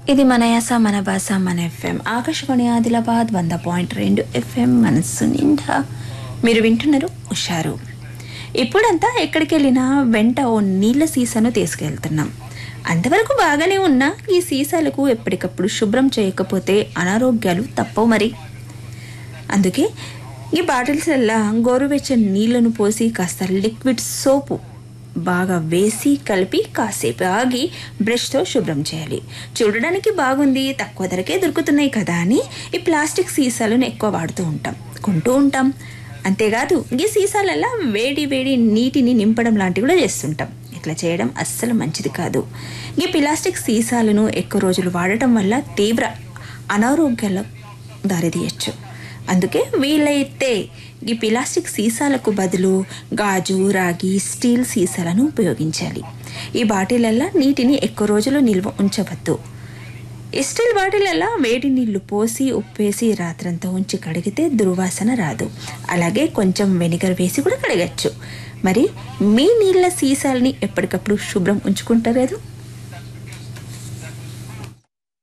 ఇది మన యాస మన భాష మన ఎఫ్ఎం ఆకాశవాణి ఆదిలాబాద్ వంద పాయింట్ రెండు ఎఫ్ఎం మనస్సు నిండా మీరు వింటున్నారు హుషారు ఇప్పుడంతా ఎక్కడికి వెళ్ళినా వెంట ఓ నీళ్ళ సీసాను తీసుకెళ్తున్నాం అంతవరకు బాగానే ఉన్నా ఈ సీసాలకు ఎప్పటికప్పుడు శుభ్రం చేయకపోతే అనారోగ్యాలు తప్పవు మరి అందుకే ఈ బాటిల్స్లల్లా గోరువెచ్చని నీళ్లను పోసి కాస్త లిక్విడ్ సోపు బాగా వేసి కలిపి కాసేపు ఆగి బ్రష్తో శుభ్రం చేయాలి చూడడానికి బాగుంది తక్కువ ధరకే దొరుకుతున్నాయి కదా అని ఈ ప్లాస్టిక్ సీసాలను ఎక్కువ వాడుతూ ఉంటాం కొంటూ ఉంటాం అంతేకాదు ఈ సీసాలల్లా వేడి వేడి నీటిని నింపడం లాంటివి కూడా చేస్తుంటాం ఇట్లా చేయడం అస్సలు మంచిది కాదు ఈ ప్లాస్టిక్ సీసాలను ఎక్కువ రోజులు వాడటం వల్ల తీవ్ర అనారోగ్యాలకు దారితీయచ్చు అందుకే వీలైతే ఈ ప్లాస్టిక్ సీసాలకు బదులు గాజు రాగి స్టీల్ సీసాలను ఉపయోగించాలి ఈ బాటిలల్లా నీటిని ఎక్కువ రోజులు నిల్వ ఉంచవద్దు ఈ స్టీల్ బాటిలల్లా వేడి నీళ్లు పోసి ఉప్పేసి రాత్రంతా ఉంచి కడిగితే దుర్వాసన రాదు అలాగే కొంచెం వెనిగర్ వేసి కూడా కడగచ్చు మరి మీ నీళ్ళ సీసాలని ఎప్పటికప్పుడు శుభ్రం ఉంచుకుంటారు కదా